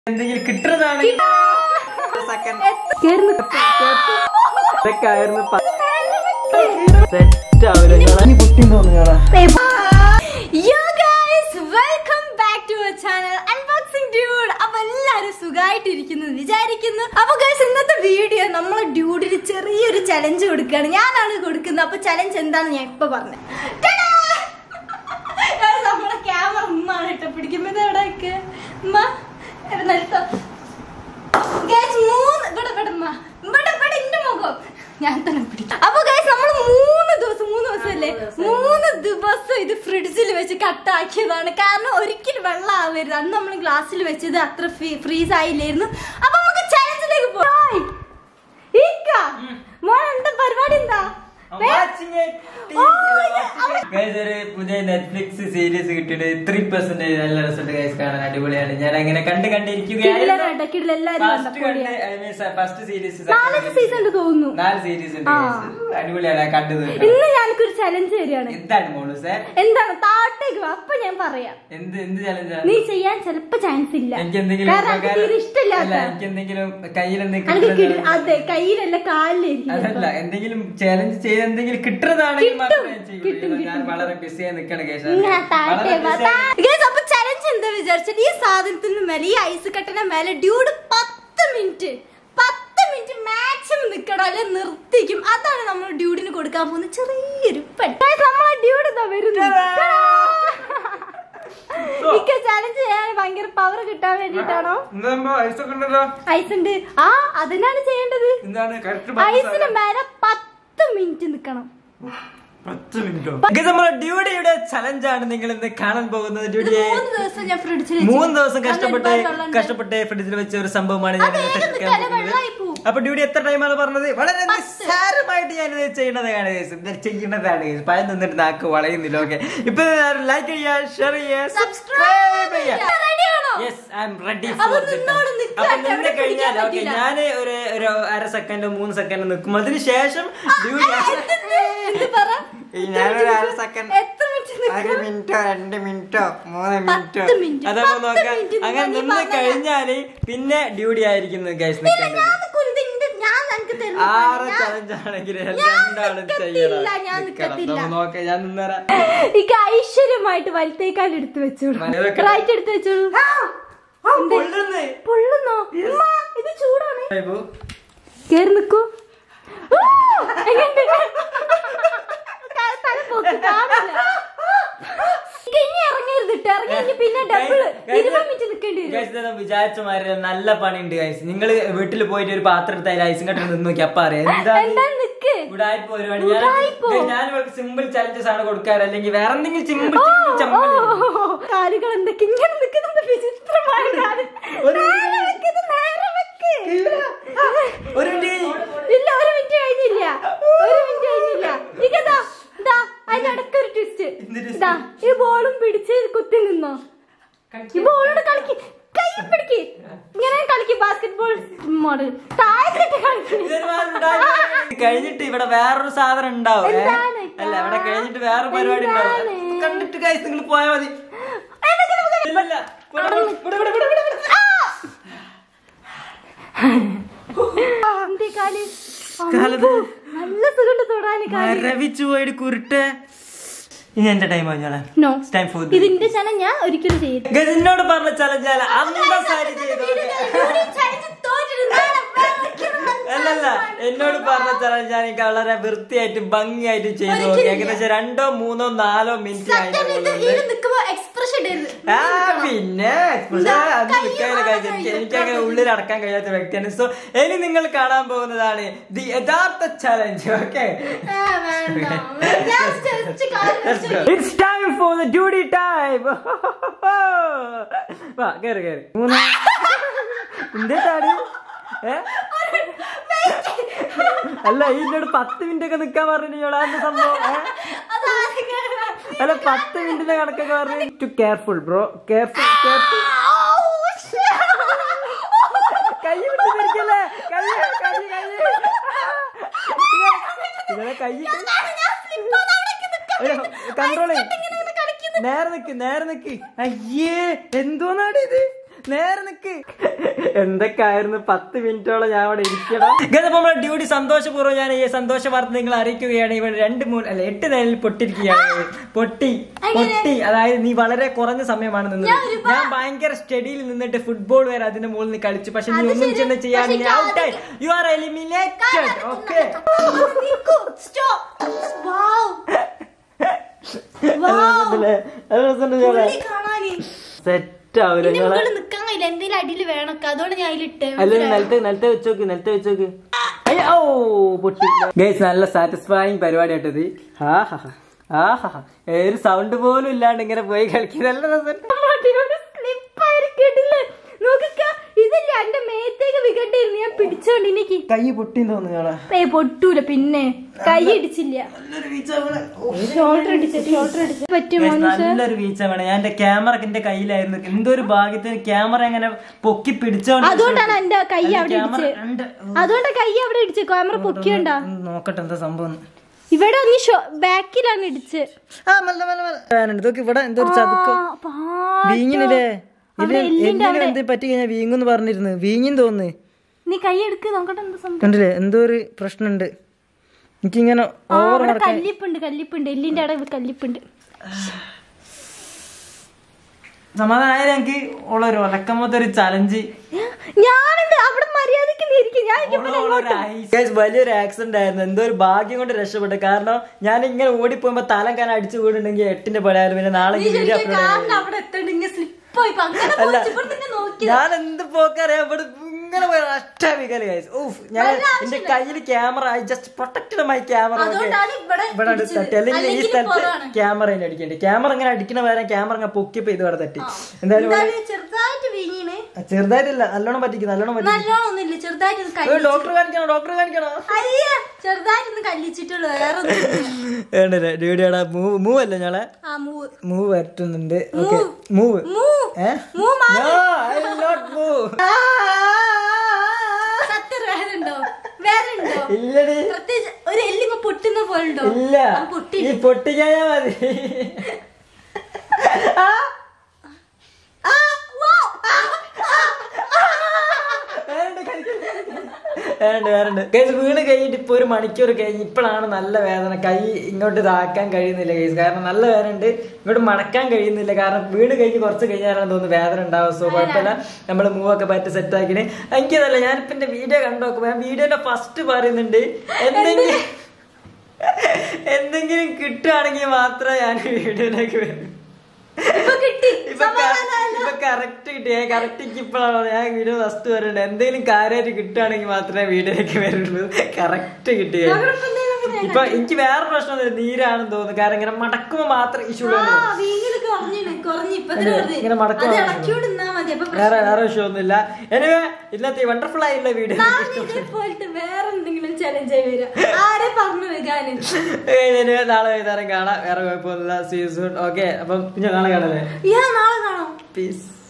എന്തെങ്കിലും കിട്ടുന്നതാണെങ്കിൽ സെക്കൻഡ് കേറുന്നു. ഇതൊക്കെ ആയിരുന്നു സെറ്റ് ആവില്ല പൊട്ടി തോന്നുകടാ Yo guys, welcome back to our channel Unboxing Dude. അപ്പൊ എല്ലാരും സുഖമായിട്ടിരിക്കുന്നു എന്ന് വിചാരിക്കുന്നു അപ്പൊ ഗൈസ് ഇന്നത്തെ വീഡിയോ നമ്മളെ ഡ്യൂഡിന് ചെറിയൊരു ചലഞ്ച് കൊടുക്കുകയാണ് ഞാനാണ് കൊടുക്കുന്നത് അപ്പൊ ചലഞ്ച് എന്താണെന്ന് ഞാൻ ഇപ്പൊ പറഞ്ഞു നമ്മളെ ക്യാമറ ഉമ്മാണ് കേട്ടോ പിടിക്കുമ്പോ ഇത് എവിടെ വെക്ക്? ഉമ്മ, ഇവിടെ നിർത്തോ. Guys, മൂന്ന് ഇവിടെ ഇവിടെ ഉമ്മ. ഇവിടെ ഇവിടെ ഇന്റെ മുഖം ഞാൻ തന്നെ പിടിക്കും അപ്പൊ ഗൈസ് നമ്മൾ മൂന്ന് ദിവസം മൂന്ന് ദിവസമല്ലേ മൂന്ന് ദിവസം ഇത് ഫ്രിഡ്ജിൽ വെച്ച് കട്ടാക്കിയതാണ് കാരണം ഒരിക്കലും വെള്ളം ആവരുത് അന്ന് നമ്മൾ ഗ്ലാസ്സിൽ വെച്ചത് അത്ര ഫ്രീസ് ആയില്ലായിരുന്നു അപ്പൊ നമുക്ക് ചലഞ്ചിലേക്ക് പോയി മോൻ എന്താ പരിപാടി എന്താ ഒരു പുതിയ നെറ്റ്ഫ്ലിക്സ് സീരീസ് കിട്ടിയിട്ട് ത്രീ പെർസെന്റേജ് നല്ല റിസൾട്ട് ഗൈസ് കാണാൻ അടിപൊളിയാണ് ഞാൻ അങ്ങനെ കണ്ട് കണ്ടിരിക്കുകയായിരുന്നു കിടിലൻ എല്ലാരും ഫസ്റ്റ് കണ്ട് ഫസ്റ്റ് സീരീസ് നാലഞ്ച് സീസൺ ഉണ്ട് തോന്നുന്നു നാല് സീരീസ് ഉണ്ട് ആ. guys. അടിപൊളിയാണ് കണ്ടത് ഇന്ന് ഞാനൊരു ചലഞ്ച് തരികയാണ് എന്താണ് മോളൂസേ എന്താണ് താഴത്തേക്ക് വാ അപ്പൊ ഞാൻ പറയാം എന്ത് എന്ത് ചലഞ്ചാണ് നീ ചെയ്യാൻ ചിലപ്പോ ചാൻസ് ഇല്ല എനിക്ക് എന്തെങ്കിലും കാരണം അത് ഉപകാരം- തീരെ ഇഷ്ടമില്ലാത്ത അല്ല എനിക്ക് എന്തെങ്കിലും കയ്യിൽ എന്തെങ്കിലും അനക്ക് കിട്ടി- കിട്ടുന്നതാണ്. അതെ കയ്യിലല്ല കാലിലായിരിക്കും അതല്ല എന്തെങ്കിലും ചാലഞ്ച് ചെയ്ത് എന്തെങ്കിലും കിട്ടുന്നതാണെങ്കിൽ മാത്രമേ ഞാൻ ചെയ്യുള്ളൂ. കിട്ടും, ഞാൻ വളരെ ബിസിയായി നിൽക്കണ കേസ് ഇങ്ങനെ താഴത്തെ വാ, താ- Guys, അപ്പൊ ചലഞ്ച് എന്താ വിചാരിച്ചാൽ ഈ സാധനത്തിന് മേലെ ഈ ഐസ് കട്ടിന്റെ മേലെ ഡ്യൂഡ് പത്ത് മിനിറ്റ് പത്ത് മിനിറ്റ് മാക്സിമം നിക്കണം അല്ലെ നിർത്തിക്കും അതാണ് നമ്മൾ ഡ്യൂഡിന് കൊടുക്കാൻ പോകുന്ന ചെറിയൊരു പണി Guys, നമ്മളെ ഡ്യൂഡ് ഇതാ വരുന്നു ഇക്ക ചലഞ്ച് ചെയ്യാൻ ഭയങ്കര പവർ കിട്ടാൻ വേണ്ടിട്ടാണോ ഐസ് ഉണ്ട് ആ അതിനാണ് ചെയ്യേണ്ടത് എന്താണ് കറക്റ്റ് ഐസിന് മേലെ പത്ത് മിനിറ്റ് നിക്കണം പത്ത് മിനിറ്റോ നമ്മുടെ ഡ്യൂഡിയുടെ ചലഞ്ച് ആണ് നിങ്ങൾ ഇന്ന് കാണാൻ പോകുന്നത് ഡ്യൂഡിയെ മൂന്ന് ദിവസം ഞാൻ ഫ്രിഡ്ജിൽ മൂന്ന് ദിവസം കഷ്ടപ്പെട്ട് കഷ്ടപ്പെട്ട് ഫ്രിഡ്ജിൽ വെച്ച ഒരു സംഭവമാണ് ഞാൻ അത് ഇവിടെ വേഗം തെറ്റിക്കാൻ നിൽക്കാതെ പോകുന്നത്. വെള്ളമായി പോവും. അപ്പൊ ഡ്യൂട്ടി എത്ര ടൈമാണ് പറഞ്ഞത് വളരെ നിസ്സാരമായിട്ട് ഞാൻ ഇത് ചെയ്യുന്നതാണ് guys. ഇത് ചെയ്യുന്നതാണ് guys. പയം നിന്നിട്ട് നാക്ക് വളയുന്നില്ല ഓക്കെ ഇപ്പൊ ലൈക്ക് ചെയ്യാ ഷെയർ ചെയ്യാ സബ്സ്ക്രൈബ് ചെയ്യാ റെഡിയാണോ യെസ് ഐ എം റെഡി അപ്പൊ ഫോർ നിന്നോട് നിൽക്കാൻ അപ്പൊ അവിടെ നിന്ന് കഴിഞ്ഞാൽ പിടിക്കാൻ ഓക്കെ പറ്റില്ല. ഞാൻ ഒരു ഒരു അര സെക്കൻഡോ മൂന്ന് സെക്കൻഡോ നിൽക്കും അതിന് ശേഷം ഡ്യൂട്ടി എന്ത് പറ ഞാനൊരു അര സെക്കൻഡ് എത്ര മിനിറ്റ് ഒരു മിനിറ്റോ രണ്ട് മിനിറ്റോ മൂന്ന് മിനിറ്റോ പത്ത് മിനിറ്റ്, അതപ്പോ പത്ത് നോക്കാം മിനിറ്റ് അങ്ങനെ നീ നിന്ന് പറഞ്ഞതാ. കഴിഞ്ഞാല് പിന്നെ ഡ്യൂട്ടി ആയിരിക്കുന്നു ഗൈസ് നിൽക്കേണ്ടത് ഞാൻ നിൽക്കൂല, ഇത് ഇന്റെ- ഞാൻ നിനക്ക് തരുന്ന ആറ് പണി. ചലഞ്ച് ആണെങ്കിൽ ഞാൻ രണ്ടാളും നിക്കത്തില്ല, ചെയ്യണം ഞാൻ നിക്കണം. നിക്കത്തില്ല. നമുക്ക് നോക്കാം ഞാൻ നിന്നേരാം ഇക്ക് ഐശ്വര്യമായിട്ട് വലത്തേക്കാൽ എടുത്തു വെച്ചോളൂ മനെ വെക്കണം. റൈറ്റ് എടുത്തു വെച്ചോളൂ എന്ത്? പൊള്ളുന്നേ. പൊള്ളുന്നോ ഉമ്മ, ഇത് ചൂടാണ് ഇപ്പൊ കേറി നിക്കൂ ആ, എങ്ങനുണ്ട്? ത- തല പൊക്കി കാണില്ല. ഇക്ക് ഇനി ഇറങ്ങരുത് ട്ടോ. ഇറങ്ങി ഇനി പിന്നെ ഡബിള് ഇരുപത് മിനിറ്റ് നിക്കേണ്ടി വരും Guys, ഇത് ഞാൻ വിചാരിച്ച മാതിരി നല്ല പണിയുണ്ട് ഗൈസ് നിങ്ങൾ വീട്ടിൽ പോയിട്ട് ഒരു പാത്രം എടുത്ത് അതിൽ ഐസും കെട്ടി നിന്ന് നോക്കി അപ്പൊ അറിയാം എന്താ എന്താ നിക്ക് ഉടായ്പ പരിപാടി ഞാൻ ഉടായിപ്പോ? ഞാൻ ഇവർക്ക് സിമ്പിൾ ചലഞ്ചസ് ആണ് കൊടുക്കാറ് അല്ലെങ്കിൽ വേറെ എന്തെങ്കിലും സിമ്പിൾ ഓ, സിമ്പിൾ ചമ്മൽ ഓ, കാലുകൾ എന്തൊക്കെ ഇങ്ങനെ നിൽക്കുന്നത് വിചിത്രമായ കാല്. ഒരു മിനിറ്റ് നേരെ വെക്ക്, ഇത് നേരെ വെക്ക്. ഒരു മിനിറ്റ് ഇല്ല ഒരു മിനിറ്റ് കഴിഞ്ഞില്ല ഒരു മിനിറ്റ് കഴിഞ്ഞില്ല ഇതാ ഇതാ അതിന്റെ ഇടയ്ക്ക് ഒരു ട്വിസ്റ്റ് എന്ത് twist? ഇതാ ഈ ബോളും പിടിച്ച് കുത്തി നിന്നോ ഈ ബോളോട് കളിക്ക് കൈ പിടിക്ക് ഇങ്ങനെ കളിക്ക് ബാസ്കറ്റ് ബോൾ മോഡ് താഴത്തിട്ട് കളിക്ക് ഇതൊരുമാതിരി ഉടായിപ്പ്. ഇത് കഴിഞ്ഞിട്ട് ഇവിടെ വേറൊരു സാധനം ഉണ്ടാവും ഏ? എന്താണ്? അല്ല ഇവിടെ കഴിഞ്ഞിട്ട് വേറെ പരിപാടി ഉണ്ടാവും എന്താണ്? കണ്ടിട്ട് കഴിച്ച് നിങ്ങൾ പോയാൽ മതി ഇല്ലല്ല ഇവിടെ, ഇവിടെ, ഇവിടെ, ഇവിടെ, ഇവിടെ, ഇവിടെ. എന്തേ കാല് കാലത് അമ്പോ, നല്ല സുഖമുണ്ട് തൊടാന് കാല് മരവിച്ചു പോയിട്ട് കുരുട്ട് ഇനി എന്റെ ടൈം കഴിഞ്ഞോളെ നോ ടൈം ഫോർ ഇതിന്റെ ചാനൽ ഞാൻ ഒരിക്കലും ചെയ്യും എന്നോട് പറഞ്ഞ ചലഞ്ചാല അന്തസാരി ചെയ്തു അല്ലല്ല എന്നോട് പറഞ്ഞ ചലഞ്ച് ഞാൻ എനിക്ക് വളരെ വൃത്തിയായിട്ട് ഭംഗിയായിട്ട് ചെയ്തു നോക്കി ഏകദേശം രണ്ടോ മൂന്നോ നാലോ മിനിറ്റ് ആയിട്ടുള്ളത് എക്സ്പ്രഷൻ ഇടരുത് ആ പിന്നെ expression അത് നിൽക്കാനുള്ള കാര്യം എനിക്ക് എനിക്ക് അങ്ങനെ ഉള്ളിൽ അടക്കാൻ കഴിയാത്ത വ്യക്തിയാണ് സോ ഇനി നിങ്ങൾ കാണാൻ പോകുന്നതാണ് ദി യഥാർത്ഥ ചലഞ്ച് ഓക്കെ ആ, വേണ്ട. Just, just കാല് it's time for the duty time വാ കേറി കേറി മൂന്ന് എന്തേ ചാടി ഏ? അല്ല ഈ എന്നോട് പത്ത് മിനിറ്റ് ഒക്കെ നിക്കാൻ പറഞ്ഞു എന്താ സംഭവം ഏ? അതാരെങ്കിലും- അല്ല പത്ത് മിനിറ്റിന്റെ കണക്കൊക്കെ പറഞ്ഞു too careful bro careful careful ഔ, ശ്ശേ. കൈ വിട്ട് തിരിക്കല്ലേ കൈ കൈ കൈ ഇങ്ങനെ കൈ അതാണ് ഞാൻ slip ആവാതെ അവിടേക്ക് നിക്കാം. കൺട്രോൾ ഇങ്ങനെ ഇങ്ങനെ കളിക്കുന്നു. നേരെ നിക്ക് നേരെ നിക്ക് അയ്യേ എന്തോന്നാടി ഇത് നേരെ നിക്ക് എന്തൊക്കെ ആയിരുന്നു പത്ത് മിനിറ്റോളം ഞാൻ അവിടെ ഇരിക്കണം ഗൈസ്, അപ്പൊ നമ്മുടെ ഡ്യൂട്ടി സന്തോഷപൂർവ്വം ഞാൻ ഈ സന്തോഷ വാർത്ത നിങ്ങൾ അറിയിക്കുകയാണ് ഇവിടെ രണ്ട് മൂന്ന് അല്ല എട്ട് നേരിൽ പൊട്ടിരിക്കുകയാണ് പൊട്ടി പൊട്ടി അതായത് നീ വളരെ കുറഞ്ഞ സമയമാണ് നിന്നത് ഞാൻ ഭയങ്കര സ്റ്റഡിയിൽ നിന്നിട്ട് ഫുട്ബോൾ വരെ അതിന്റെ മുകളിൽ നിന്ന് കളിച്ചു പക്ഷെ നീ ഒന്നും ചെന്ന് ചെയ്യാൻ നീ ഔട്ടായി യു ആർ എലിമിനേറ്റഡ് ഓക്കെ നിക്കൂ. Stop. Wow. Wow. പുള്ളി കാണാന്. സെറ്റ് ആവില്ല ഇതിന്റെ മുകളിൽ നിക്കാൻ കഴിയില്ല എന്തെങ്കിലും അടിയിൽ വേണൊക്കെ അതുകൊണ്ട് ഞാൻ അതിലിട്ട് അല്ല നിലത്തെ നിലത്തെ വെച്ചോക്ക് നിലത്തെ വെച്ചോക്ക് അയ്യോ ഓ പൊട്ടി ഗൈസ് നല്ല സാറ്റിസ്ഫൈങ് പരിപാടി ആയിട്ടത് ആ ഹാ ആ ഹാ ഒരു സൗണ്ട് പോലും ഇല്ലാണ്ട് ഇങ്ങനെ പോയി കളിക്കുന്നത് നല്ല രസം സ്ലിപ്പായിരിക്കട്ടില്ലേ നോക്കിക്ക ഇതില്ല എന്റെ മേത്തേക്ക് വികണ്ടായിരുന്നു ഞാൻ പിടിച്ചോണ്ട് എനിക്ക് കൈ പൊട്ടി തോന്നുന്നു ഏ പൊട്ടൂല പിന്നെ കൈ ഇടിച്ചില്ല ഷോൾഡർ ഇടിച്ചു ഷോൾഡർ ഇടിച്ചു പറ്റും മോനുസ് നല്ലൊരു വീഴ്ച വേണം ഞാൻ എന്റെ ക്യാമറ എന്റെ കയ്യിലായിരുന്നു എന്തോ ഒരു ഭാഗ്യത്തിന് ക്യാമറ ഇങ്ങനെ പൊക്കി പിടിച്ചോണ്ട് അതുകൊണ്ടാണ് എന്റെ കൈ അവിടെ ക്യാമറ ഇടിച്ചത് രണ്ട് അതുകൊണ്ട് കൈ അവിടെ ഇടിച്ചു ക്യാമറ പൊക്കിയുണ്ടാ നോക്കട്ടെ എന്താ സംഭവം ഇവിടെ നീ ബാക്കിലാണ് ഇടിച്ച് ആ മെല്ലെ മെല്ലെ മെല്ലെ ഇതൊക്കെ ഇവിടെ എന്തോ ഒരു ചതുക്കം ആ, പാ. വീങ്ങിനില്ലേ ഇത് അവിടെ എല്ലിന്റെ എല്ലിന് എന്ത് പറ്റി കഴിഞ്ഞാൽ വീങ്ങുന്ന് പറഞ്ഞിരുന്നു വീങ്ങിന്ന് തോന്നുന്നു നീ കൈ എടുക്ക് നോക്കട്ടെ എന്താ സംഭവം കണ്ടില്ലേ എന്തോ ഒരു പ്രശ്നമുണ്ട് എനിക്കിങ്ങനെ ആ, ഓവർ അവിടെ നടക്കാൻ കല്ലിപ്പുണ്ട് കല്ലിപ്പുണ്ട് എല്ലിന്റെ അവിടെ കല്ലിപ്പുണ്ട് സമാധാനം എനിക്ക് ഉള്ളൊരു ഒലക്കമത്തെ ഒരു ചലഞ്ച് ഞാനെന്ത് അവിടെ മര്യാദക്ക് ഇരിക്കും ഞാൻ ഇരിക്കുമ്പോ വലിയൊരു ആക്സിഡന്റ് ആയിരുന്നു എന്തോ ഒരു ഭാഗ്യം കൊണ്ട് രക്ഷപ്പെട്ടു കാരണം ഞാൻ ഇങ്ങനെ ഓടിപ്പോകുമ്പോ തലം കാനം അടിച്ചു വീടുണ്ടെങ്കിൽ എട്ടിന്റെ പടയാലും പിന്നെ നാളെ വീഡിയോ അപ്ലോഡ് കാരണം അവിടെ എത്തണ്ട് ഇങ്ങനെ സ്ലിപ്പായി അങ്ങനെ അല്ല. പോയി ഇവിടെ തന്നെ നോക്കി ഞാൻ എന്ത് പോക്കറിയാം ഇവിടെ ഇങ്ങനെ പോയി ഒറ്റ വികല് guys. ഊഫ് ഞാൻ എന്റെ കയ്യിൽ camera I just protected my camera അതുകൊണ്ടാണ് ഇവിടെ ഇവിടെ അടുത്ത് പിടിച്ചത്. തട്ടി അല്ലെങ്കിൽ ഈ അല്ലെങ്കിൽ സ്ഥലത്ത് പുറമാണ്. ക്യാമറ അടിക്കണ്ടേ ക്യാമറ ഇങ്ങനെ അടിക്കണ വരെ ക്യാമറ ഇങ്ങനെ പൊക്കിയപ്പോ ഇത് ഇവിടെ തട്ടി എന്തായാലും എന്തായാലും ചെറുതായിട്ട് വീങ്ങീണ് ചെറുതായിട്ടില്ല നല്ലോണം പറ്റിക്കും നല്ലോണം പറ്റി നല്ലോണം ഒന്നുമില്ല ചെറുതായിട്ട് ഒന്ന് കല്ലി ഡോക്ടർ കാണിക്കണോ ഡോക്ടർ കാണിക്കണോ അയ്യ ചെറുതായിട്ടൊന്ന് കല്ലിച്ചിട്ടുള്ളൂ വേറെ ഒന്നും വേണ്ടല്ലേ ഡ്യൂഡിയുടെ മൂവ് മൂവ് അല്ലേ ഞങ്ങളെ ആ മൂവ് മൂവ് പറ്റുന്നുണ്ട് ഓക്കെ മൂവ് മൂവ് ഏ മൂ മാ- No, I will not move. സത്യം വേറെ ഉണ്ടോ വേറെ ഉണ്ടോ ഇല്ലടി പ്രത്യേകിച്ച് ഒരു എല്ലിങ്ങ പൊട്ടുന്ന പോലെ ഉണ്ടോ ഇല്ല ആ, പൊട്ടി ഈ പൊട്ടിക്കായ മതി ആ, വൗ, ആ, വേണ്ട, കളിക്കണ്ട. വേണ്ട വേണ്ട കേസ് വീണ് കഴിഞ്ഞിട്ട് ഇപ്പൊ ഒരു മണിക്കൂർ കഴിഞ്ഞ് ഇപ്പോഴാണ് നല്ല വേദന കൈ ഇങ്ങോട്ട് ഇതാക്കാൻ കഴിയുന്നില്ല കേസ് കാരണം നല്ല വേദന ഉണ്ട് ഇങ്ങോട്ട് മടക്കാൻ കഴിയുന്നില്ല കാരണം വീണ് കഴിഞ്ഞ് കുറച്ച് കഴിഞ്ഞാലാണ് തോന്നുന്നു വേദന ഉണ്ടാവും സോ കുഴപ്പമില്ല നമ്മൾ മൂവൊക്കെ പറ്റി സെറ്റ് ആക്കിന് എനിക്കതല്ല ഞാനിപ്പോ എന്റെ വീഡിയോ കണ്ടു നോക്കുമ്പോ ഞാൻ വീഡിയോന്റെ ഫസ്റ്റ് പറയുന്നുണ്ട് എന്തെങ്കിലും എന്തെങ്കിലും കിട്ടുകയാണെങ്കിൽ മാത്രമേ ഞാൻ വീഡിയോയിലേക്ക് വരൂ ഇപ്പൊ കിട്ടി ഇപ്പൊ ഇപ്പൊ കറക്റ്റ് കിട്ടി കറക്റ്റ് ഇപ്പോഴാണ് ഞാൻ വീഡിയോ ഫസ്റ്റ് വരണ്ടത് എന്തെങ്കിലും കാര്യമായിട്ട് കിട്ടുകയാണെങ്കിൽ മാത്രമേ വീഡിയോയിലേക്ക് വരുള്ളൂ കറക്റ്റ് കിട്ടി നമ്മളിപ്പോ എന്തേലും അങ്ങനെ ഇപ്പൊ എനിക്ക് വേറെ പ്രശ്നമൊന്നുമില്ല നീരാണെന്ന് തോന്നുന്നു കാരണം ഇങ്ങനെ മടക്കുമ്പോ മാത്രം ഇഷ്യൂ ആ വീങ്ങില് കുറഞ്ഞിന് കുറഞ്ഞ് ഇപ്പത്തിന് അതെ, ഇങ്ങനെ മടക്കം അത് വന്നു. ഇളക്കിയോണ്ട് നിന്നാ മതി അപ്പൊ വേറെ വേറെ വിഷയം ഒന്നുമില്ല എനിവേ ഇന്നത്തെ വണ്ടർഫുൾ ആയിട്ടുള്ള വീഡിയോ നാളെ ഇതേപോലത്തെ വേറെ എന്തെങ്കിലും ചലഞ്ച് ആയി വരാം ആരെ പറഞ്ഞു വെക്കാനും നാളെ വൈകുന്നേരം കാണാം വേറെ കുഴപ്പമൊന്നുമില്ല സീസൺ ഓക്കെ അപ്പം പിന്നെ നാളെ കാണാല്ലേ ഞാൻ നാളെ കാണാം പീസ്